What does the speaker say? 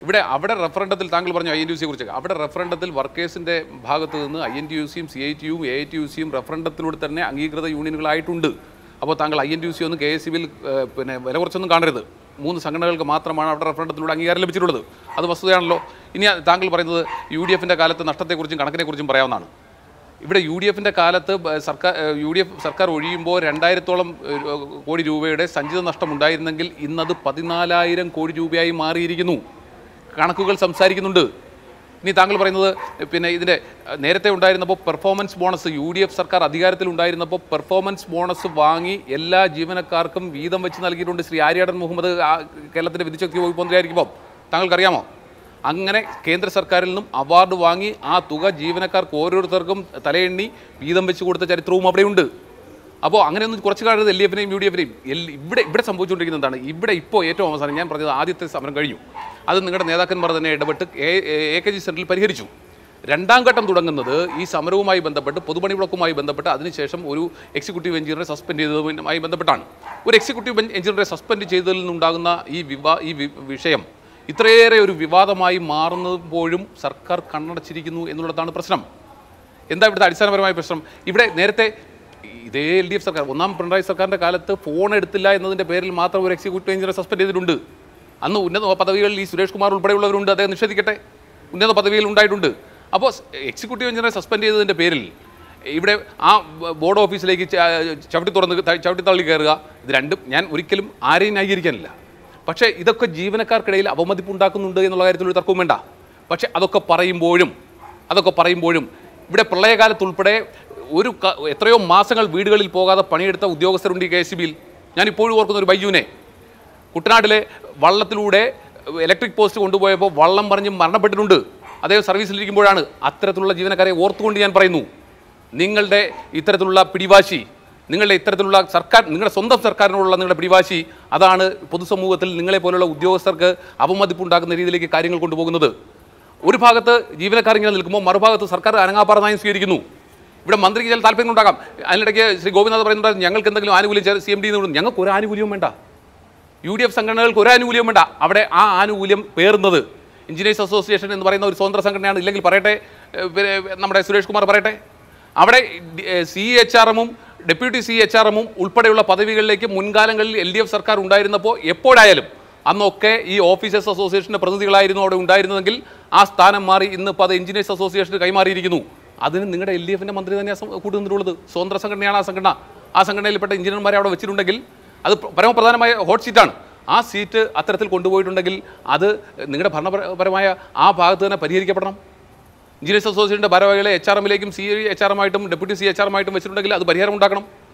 ഇവിടെ അവിടെ റെഫറൻഡത്തിൽ താങ്കൾ പറഞ്ഞു ഐ എൻ ടി സിയെ കുറിച്ച് അവിടെ റെഫറൻഡത്തിൽ വർക്കേഴ്സിൻ്റെ ഭാഗത്ത് നിന്ന് ഐ എൻ ടി യു സിയും സി ഐ ടി യുവും എ ഐ ടി യു സിയും റെഫറൻഡത്തിലൂടെ തന്നെ അംഗീകൃത യൂണിയനുകളായിട്ടുണ്ട് അപ്പോൾ താങ്കൾ I N T U C ഒന്നും കെ എസ് സിബിൽ പിന്നെ വില കുറച്ചൊന്നും കാണരുത് മൂന്ന് സംഘടനകൾക്ക് മാത്രമാണ് അവിടെ റെഫറൻഡത്തിലൂടെ അംഗീകാരം ലഭിച്ചിട്ടുള്ളത് അത് വസ്തുതയാണല്ലോ ഇനി താങ്കൾ പറയുന്നത് യു ഡി എഫിൻ്റെ കാലത്ത് നഷ്ടത്തെക്കുറിച്ചും കണക്കിനെക്കുറിച്ചും പറയാവുന്നതാണ് ഇവിടെ യു ഡി എഫിൻ്റെ കാലത്ത് ബ- സർക്കാർ യു ഡി എഫ് സർക്കാർ ഒഴിയുമ്പോൾ രണ്ടായിരത്തോളം ഏഹ്, കോടി രൂപയുടെ സഞ്ചിത നഷ്ടം ഉണ്ടായിരുന്നെങ്കിൽ ഇന്നത് പതിനാലായിരം കോടി രൂപയായി മാറിയിരിക്കുന്നു കണക്കുകൾ സംസാരിക്കുന്നുണ്ട് ഇനി താങ്കൾ പറയുന്നത് പിന്നെ ഇതിൻ്റെ അഹ്, നേരത്തെ ഉണ്ടായിരുന്നപ്പോൾ performance bonus U D F സർക്കാർ അധികാരത്തിൽ ഉണ്ടായിരുന്നപ്പോൾ പെർഫോമൻസ് ബോണസ് വാങ്ങി എല്ലാ ജീവനക്കാർക്കും വീതം വെച്ച് നൽകിയിട്ടുണ്ട് ശ്രീ ആര്യാടൻ മുഹമ്മദ് ആ കേരളത്തിൻ്റെ വിധിശക്തി വകുപ്പ് മന്ത്രിയായിരിക്കുമ്പോൾ താങ്കൾക്കറിയാമോ അങ്ങനെ കേന്ദ്ര സർക്കാരിൽ നിന്നും അവാർഡ് വാങ്ങി ആ തുക ജീവനക്കാർക്ക് ഓരോരുത്തർക്കും തലയെണ്ണി വീതം വെച്ച് കൊടുത്ത ചരിത്രവും അവിടെയുണ്ട് അപ്പോൾ അങ്ങനെയൊന്നും കുറച്ച് കാണരുത് എൽ ഡി എഫിനെയും യു ഡി എഫിനെയും എൽ ഇവിടെ ഇവിടെ സംഭവിച്ചുകൊണ്ടിരിക്കുന്നത് എന്താണ് ഇവിടെ ഇപ്പോൾ ഏറ്റവും അവസാനം ഞാൻ പറഞ്ഞത് ആദ്യത്തെ സമരം കഴിഞ്ഞു അത് നിങ്ങളുടെ നേതാക്കന്മാർ തന്നെ ഇടപെട്ട് എ എ കെ ജി സെൻറ്ററിൽ പരിഹരിച്ചു രണ്ടാം ഘട്ടം തുടങ്ങുന്നത് ഈ സമരവുമായി ബന്ധപ്പെട്ട് പൊതുപണി മുടക്കുമായി ബന്ധപ്പെട്ട് അതിനുശേഷം ഒരു എക്സിക്യൂട്ടീവ് എഞ്ചിനീയറെ സസ്പെൻഡ് ചെയ്തതുമായി ബന്ധപ്പെട്ടാണ് ഒരു എക്സിക്യൂട്ടീവ് എഞ്ചിനീയറെ സസ്പെൻഡ് ചെയ്തതിൽ നിന്നുണ്ടാകുന്ന ഈ വിവാ ഈ വി- വിഷയം ഇത്രയേറെ ഒരു വിവാദമായി മാറുന്നപ്പോഴും സർക്കാർ കണ്ണടച്ചിരിക്കുന്നു എന്നുള്ളതാണ് പ്രശ്നം എന്താ ഇവിടുത്തെ അടിസ്ഥാനപരമായ പ്രശ്നം ഇവിടെ നേരത്തെ ഇതേ എൽ ഡി എഫ് സർക്കാർ ഒന്നാം പിണറായി സർക്കാരിൻ്റെ കാലത്ത് ഫോൺ എടുത്തില്ല എന്നതിൻ്റെ പേരിൽ മാത്രം ഒരു എക്സിക്യൂട്ടീവ് എഞ്ചിനീയറെ സസ്പെൻഡ് ചെയ്തിട്ടുണ്ട് അന്ന് ഉന്നത പദവികളിൽ ഈ സുരേഷ് കുമാർ ഉൾപ്പെടെയുള്ളവരുണ്ട് അദ്ദേഹം നിഷേധിക്കട്ടെ ഉന്നത പദവിയിൽ ഉണ്ടായിട്ടുണ്ട് അപ്പോൾ എക്സിക്യൂട്ടീവ് എഞ്ചിനീയറെ സസ്പെൻഡ് ചെയ്തതിൻ്റെ പേരിൽ ഇവിടെ ആ ബോർഡ് ഓഫീസിലേക്ക് ച- ചവിട്ടി തുറന്ന് ത- ചവിട്ടി തള്ളി കയറുക ഇത് രണ്ടും ഞാൻ ഒരിക്കലും ആരെയും ന്യായീകരിക്കാനില്ല പക്ഷേ ഇതൊക്കെ ജീവനക്കാർക്കിടയിൽ അവമതിപ്പ് ഉണ്ടാക്കുന്നുണ്ട് എന്നുള്ള കാര്യത്തിൽ ഒരു തർക്കവും വേണ്ട പക്ഷേ അതൊക്കെ പറയുമ്പോഴും അതൊക്കെ പറയുമ്പോഴും ഇവിടെ പ്രളയകാലത്ത് ഉൾപ്പെടെ ഒരു ക- എത്രയോ മാസങ്ങൾ വീടുകളിൽ പോകാതെ പണിയെടുത്ത ഉദ്യോഗസ്ഥരുണ്ട് ഈ കെ എസ് ബിയിൽ ഞാൻ ഇപ്പോഴും ഓർക്കുന്ന ഒരു ബൈജുവിനെ കുട്ടനാട്ടിലെ വള്ളത്തിലൂടെ ഇലക്ട്രിക് പോസ്റ്റ് കൊണ്ടുപോയപ്പോൾ വള്ളം പറഞ്ഞ് മരണപ്പെട്ടിട്ടുണ്ട് അദ്ദേഹം സർവീസിലിരിക്കുമ്പോഴാണ് അത്തരത്തിലുള്ള ജീവനക്കാരെ ഓർത്തുകൊണ്ട് ഞാൻ പറയുന്നു നിങ്ങളുടെ ഇത്തരത്തിലുള്ള പിടിവാശി നിങ്ങളുടെ ഇത്തരത്തിലുള്ള സർക്കാർ നിങ്ങളുടെ സ്വന്തം സർക്കാരിനോടുള്ള നിങ്ങളുടെ പിടിവാശി അതാണ് പൊതുസമൂഹത്തിൽ നിങ്ങളെ പോലുള്ള ഉദ്യോഗസ്ഥർക്ക് അവമതിപ്പുണ്ടാക്കുന്ന രീതിയിലേക്ക് കാര്യങ്ങൾ കൊണ്ടുപോകുന്നത് ഒരു ഭാഗത്ത് ജീവനക്കാർ ഇങ്ങനെ നിൽക്കുമ്പോൾ മറുഭാഗത്ത് സർക്കാർ അനങ്ങാപ്പാറ നയം സ്വീകരിക്കുന്നു ഇവിടെ മന്ത്രിക്ക് ചില താല്പര്യം ഉണ്ടാകാം അതിനിടയ്ക്ക് ശ്രീ ഗോപിനാഥ് പറയുന്നുണ്ട് ഞങ്ങൾക്ക് എന്തെങ്കിലും ആനുകൂല്യം സി എം ഡി ഞങ്ങൾക്ക് ഒരു ആനുകൂല്യവും വേണ്ട യു ഡി എഫ് സംഘടനകൾക്ക് ഒരു ആനുകൂല്യം വേണ്ട അവിടെ ആ ആനുകൂല്യം പേറുന്നത് എഞ്ചിനീയേഴ്സ് അസോസിയേഷൻ എന്ന് പറയുന്ന ഒരു സ്വതന്ത്ര സംഘടനയാണ് ഇല്ലെങ്കിൽ പറയട്ടെ ഏഹ് പിന്നെ നമ്മുടെ സുരേഷ് കുമാർ പറയട്ടെ അവിടെ സി എച്ച് ആർ എമ്മും ഡെപ്യൂട്ടി സി എച്ച് ആർ എമ്മും ഉൾപ്പെടെയുള്ള പദവികളിലേക്ക് മുൻകാലങ്ങളിൽ എൽ ഡി എഫ് സർക്കാർ ഉണ്ടായിരുന്നപ്പോൾ എപ്പോഴായാലും അന്നൊക്കെ ഈ ഓഫീസേഴ്സ് അസോസിയേഷൻ്റെ പ്രതിനിധികളായിരുന്നു അവിടെ ഉണ്ടായിരുന്നതെങ്കിൽ ആ സ്ഥാനം മാറി ഇന്നിപ്പോൾ അത് എഞ്ചിനീയേഴ്സ് അസോസിയേഷന് കൈമാറിയിരിക്കുന്നു അതിന് നിങ്ങളുടെ എൽ ഡി എഫിൻ്റെ മന്ത്രി തന്നെയാണ് കൂട്ടുനിന്നിട്ടുള്ളത് സ്വതന്ത്ര സംഘടനയാണ് ആ സംഘടന ആ സംഘടനയിൽപ്പെട്ട എഞ്ചിനീയർമാരെ അവിടെ വെച്ചിട്ടുണ്ടെങ്കിൽ അത് പരമപ്രധാനമായ ഹോട്ട് സീറ്റാണ് ആ സീറ്റ് അത്തരത്തിൽ കൊണ്ടുപോയിട്ടുണ്ടെങ്കിൽ അത് നിങ്ങളുടെ ഭരണപരമായ ആ ഭാഗത്ത് തന്നെ പരിഹരിക്കപ്പെടണം എഞ്ചിനീയേഴ്സ് അസോസിയേഷൻ്റെ ഭാരവാഹികളെ എച്ച് ആർ എമ്മിലേക്കും സി എച്ച് ആർ എമ്മായിട്ടും ഡെപ്യൂട്ടി സി എച്ച് ആർ എമ്മായിട്ടും വെച്ചിട്ടുണ്ടെങ്കിൽ അത് പരിഹാരം ഉണ്ടാക്കണം